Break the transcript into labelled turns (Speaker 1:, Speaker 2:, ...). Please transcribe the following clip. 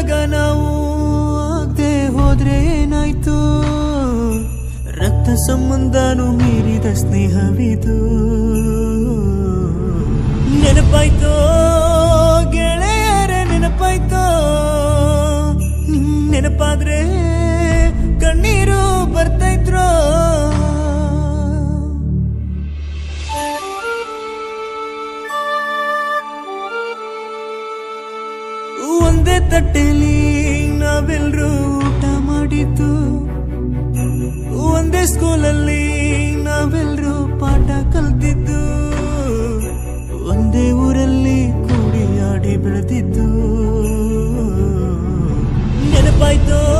Speaker 1: ಒಂದಾದಾಗ ನಾವು ಆಗದೆ ಹೋದ್ರೆ ಏನಾಯ್ತು ರಕ್ತ ಸಂಬಂಧನು ಮೀರಿದ ಸ್ನೇಹವಿದು ನೆನಪಾಯ್ತೋ ಗೆಳೆಯರೆ ನೆನಪಾಯ್ತೋ ನಿಮ್ ನೆನಪಾದ್ರೆ ಕಣ್ಣೀರು ಬರ್ತೈತ್ರೋ ಒಂದೇ ತಟ್ಟೆಲಿ ನಾವೆಲ್ಲರೂ ಊಟ ಮಾಡಿದ್ದು ಒಂದೇ ಸ್ಕೂಲಲ್ಲಿ ನಾವೆಲ್ಲರೂ ಪಾಠ ಕಲ್ತಿದ್ದು ಒಂದೇ ಊರಲ್ಲಿ ಕೂಡಿ ಆಡಿ ಬೆಳೆದಿದ್ದು ನೆನಪಾಯ್ತೋ